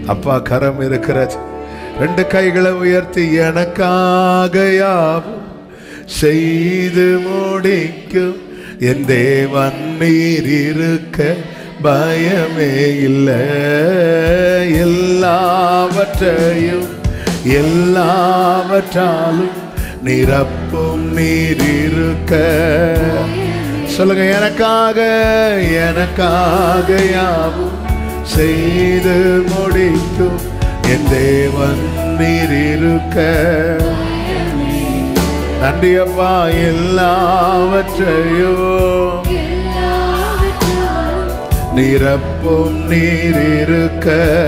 அப்பா கரம் இருக்கிறது ரெண்டு கைகளை உயர்த்தி எனக்காக யாவும் செய்து முடிக்கும் என் தேவன் நீர் இருக்க பயமே இல்லை எல்லாவற்றையும் எல்லாவற்றாலும் நிரப்பும் நீர் இருக்க சொல்லுங்க எனக்காக எனக்காக யாவும் செய்து முடிக்கும் என் தேவன் நீர் இருக்க நன்றி அப்பா எல்லாவற்றையும் நிரப்பும் நீர் இருக்க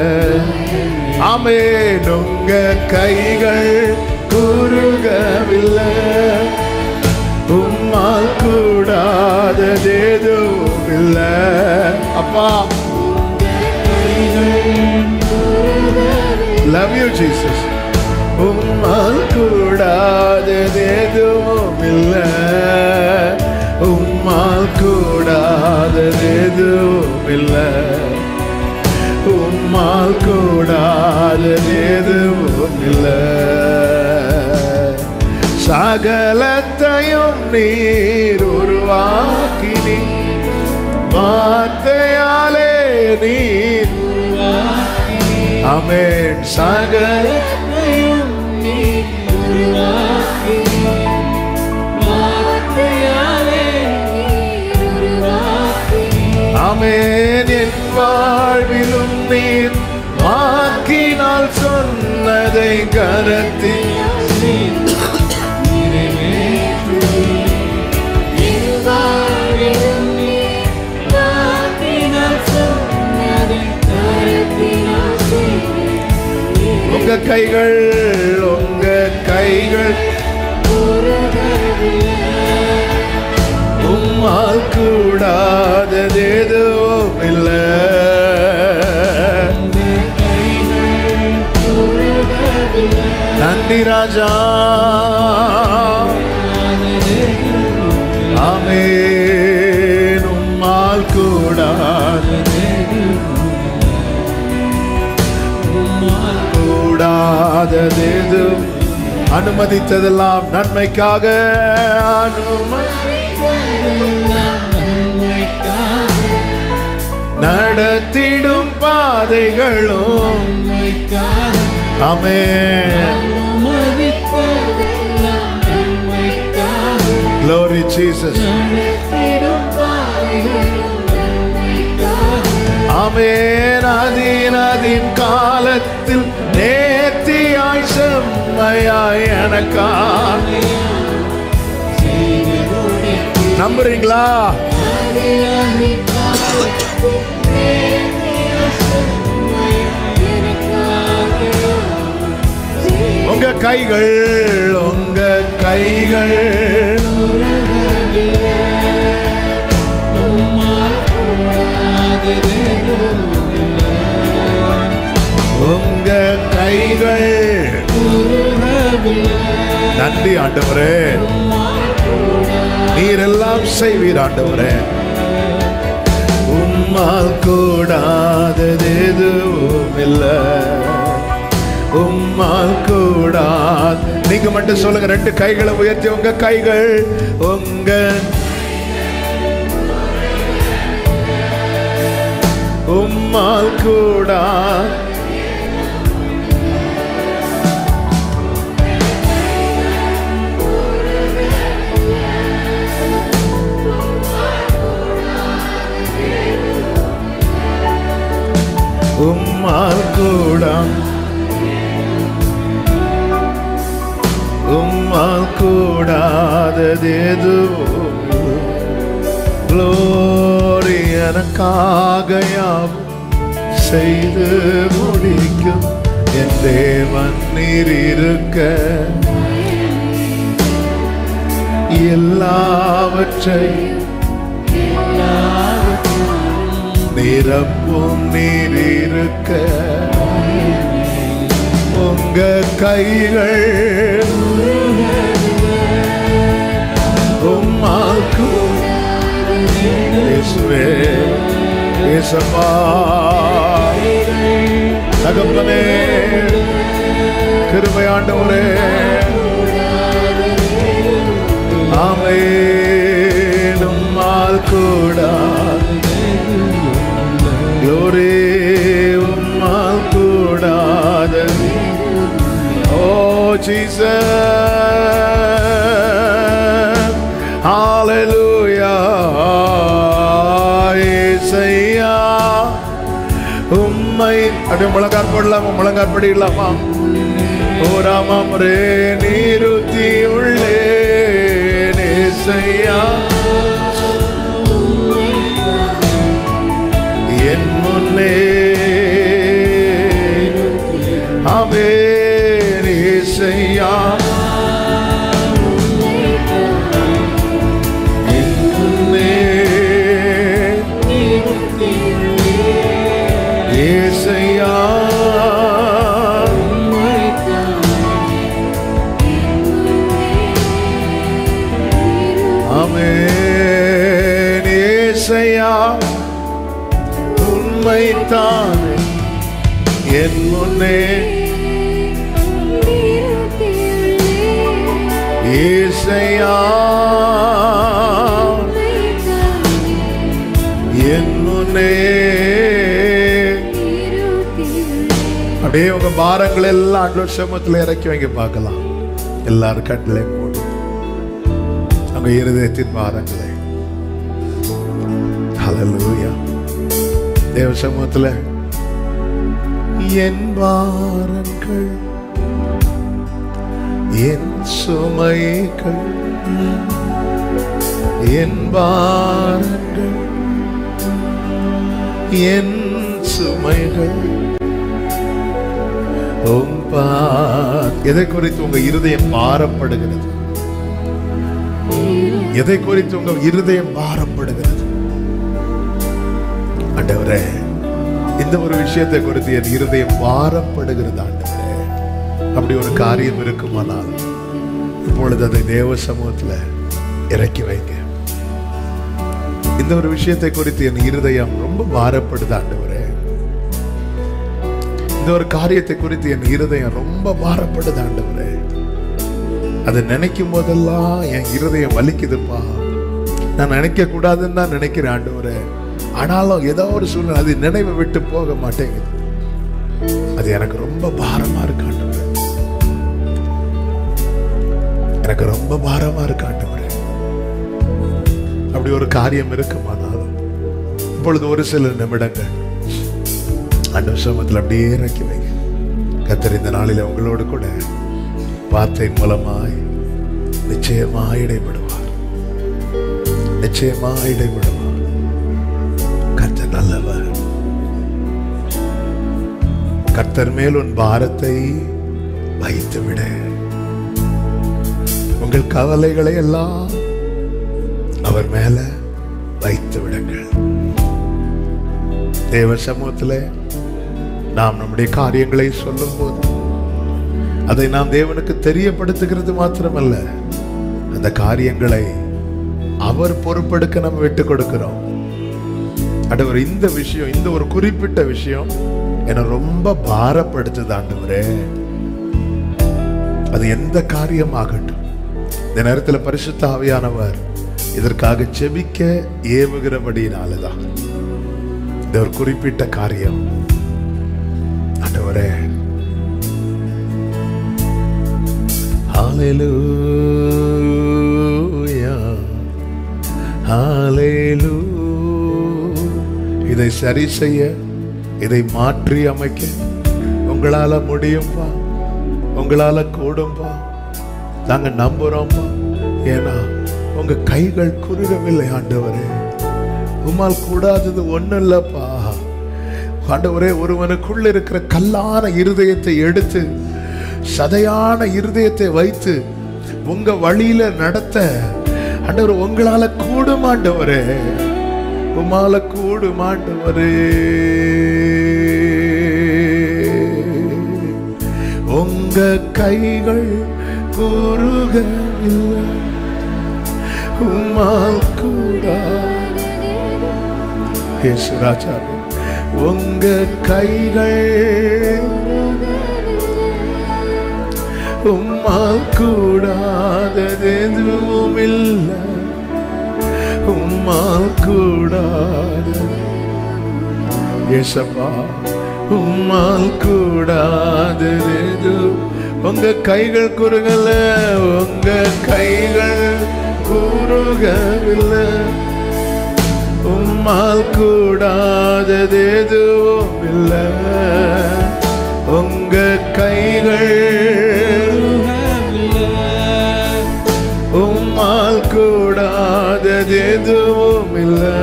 ஆமென் உங்க கைகள் குறுகவில்லை உம்மால் கூடாததேதும் இல்லை அப்பா லவ் யூ ஜீசஸ் உம்மால் கூடாததேதும் இல்லை உம்மால் கூடாததேதும் இல்லை உம்மால் கூடாததேதும் இல்லை சகலத்தையும் நீர் உருவாக்கினீ வார்த்தையாலே நீர் அமேன் சகல அமேன் என் வாழ்விலும் நீர் வாக்கினால் சொன்னதை கரத்தில் உங்க கைகள் உங்க கைகள் உம்மால் கூடாதது எதுவும் இல்லை நன்றி ராஜா ஆமென் உம்மால் கூடாதது கூடாதது எதுவும் அனுமதித்ததெல்லாம் நன்மைக்காக அனுமதி நடத்திடும் பாதைகளும் அமேன் Glory Jesus. ஆமென் அதின் அதின் காலத்தில் நேர்த்தியாய் செம்மையாய் எனக்கா நம்புறீங்களா உங்க கைகள் உங்க கைகள் உங்க கைகள் நன்றி ஆண்டவரே நீர் எல்லாம் செய்வீர் ஆண்டவரே உம்மால் கூடாதது எதுவும் இல்லை உம்மால் கூடாது நீங்க மட்டும் சொல்லுங்க ரெண்டு கைகளை உயர்த்தி உங்க கைகள் உங்க உம்மால் கூடாது உம்மால் கூடாது உம்மால் கூடாதது எதுவும் glory எனக்காக யாவும் செய்து முடிக்கும் என் தேவன் நீர் இருக்க எல்லாவற்றையும் நிரப்பும் நீர் இருக்க உங்க கைகள் உம்மாக்கு இயேசுவே இயேசப்பா தகப்பனே கிருபை ஆண்டவரே ஆமென் உம்மால் கூட glory உம்மால் கூடாத Oh Jesus Hallelujah இயேசையா உம்மை அப்படியே முழங்கால் போடலாமா முழங்கால் படிக்கலாமா ஓ ராமரே நீருத்தி உள்ளே நேசையா என் முன்னே அவே நேசையா என் முன்னே ஏசையா ஆமென் ஏசையா உண்மைத்தானே என் முன்னே ஏசையா என் முன்னே அப்படியே உங்க பாரங்கள் எல்லாம் ஆண்டவர் சமத்துல இறக்கி வைங்க பார்க்கலாம் எல்லாரும் கண்களை மூடி உங்க இருதயத்தின் பாரங்களை ஹalleluya தேவ சமூகத்துல என் பாரங்கள் என் சுமைகள் என் பாரங்கள் என் சுமைகள் உம் பா- எதை குறித்து உங்க இருதயம் பாரப்படுகிறது எதை குறித்து உங்க இருதயம் பாரப்படுகிறது ஆண்டவரே இந்த ஒரு விஷயத்தை குறித்து என் இருதயம் பாரப்படுகிறது ஆண்டவரே அப்படி ஒரு காரியம் இருக்குமானால் இப்பொழுது அதை தேவ சமூகத்துல இறக்கி வைங்க இந்த ஒரு விஷயத்தை குறித்து என் இருதயம் ரொம்ப பாரப்படுது ஆண்டவரே இந்த ஒரு காரியத்தை குறித்து என் இருதயம் ரொம்ப பாரப்படுது ஆண்டவரே அதை நினைக்கும் போதெல்லாம் என் இருதயம் வலிக்குதுப்பா நான் நினைக்க கூடாதுன்னு தான் நினைக்கிறேன் ஆண்டவரே ஆனாலும் ஏதோ ஒரு சூழ்நிலை அது நினைவை விட்டு போக மாட்டேங்குது அது எனக்கு ரொம்ப பாரமா இருக்கு ஆண்டவரே எனக்கு ரொம்ப பாரமா இருக்கு ஆண்டவரே அப்படி ஒரு காரியம் இருக்குமானாலும் இப்பொழுது ஒரு சில நிமிடங்கள் ஆண்டவர் சமத்தில் அப்படியே இறக்கி வைங்க கத்தர் இந்த நாளில் உங்களோடு கூட வார்த்தை மூலமாய் நிச்சயமாய் இடைபடுவார் நிச்சயமாய் இடைபடுவார் கர்த்தர் நல்லவர் கர்த்தர் மேல் உன் பாரத்தை வைத்து விட உங்கள் கவலைகளை எல்லாம் அவர் மேல வைத்து விடுங்கள் தேவ சமூகத்தில் நாம் நம்முடைய காரியங்களை சொல்லும் போது அதை நாம் தேவனுக்கு தெரியப்படுத்துகிறது மாத்திரமல்ல அந்த காரியங்களை அவர் பொறுப்பெடுக்க நம்ம விட்டு கொடுக்கிறோம் ஆண்டவர் இந்த விஷயம் இந்த ஒரு குறிப்பிட்ட விஷயம் என்னை ரொம்ப பாரப்படுத்துது ஆண்டவரே அது எந்த காரியமாகட்டும் இந்த நேரத்தில் பரிசுத்த ஆவியானவர் இதற்காக செபிக்க ஏவுகிறபடியினாலதான் இந்த ஒரு குறிப்பிட்ட காரியம் ஆண்டவரே ஹalleluya ஹalleluya இதை சரி செய்ய இதை மாற்றி அமைக்க உங்களால முடியும்பா உங்களால கூடும்பா நாங்க நம்புறோம்பா ஏன்னா உங்க கைகள் குறுகவில்லை ஆண்டவரே உம்மால் கூடாதது ஒண்ணும் இல்லப்பா ஆண்டவரே ஒருவனுக்குள்ள இருக்கிற கல்லான இருதயத்தை எடுத்து சதையான இருதயத்தை வைத்து உங்க வழியில நடத்த ஆண்டவர் உங்களால கூடும் ஆண்டவரே உமால கூடும் ஆண்டவரே உங்க கைகள் கூறுகவில்லை உம்மால் கூட இயேசு ராஜாவே உங்க கைகள் உம்மால் கூடாதது எதுவும் இல்லை உம்மால் கூடாதது ஏசப்பா உம்மால் கூடாதது எதுவும் உங்க கைகள் குறுகல உங்க கைகள் குறுகவில்லை உம்மால் கூடாதது எதுவும் இல்லை உங்க கைகள் உம்மால் கூடாதது எதுவும் இல்லை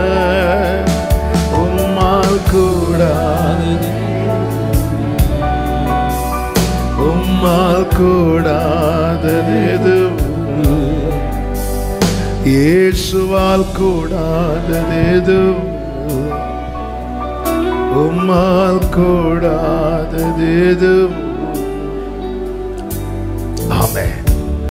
உம்மால் கூடாதது உம்மால் கூடாதது எதுவும் இல்லை. இயேசுவால் கூடாதது எதுவும் இல்லை. உம்மால் கூடாதது எதுவும்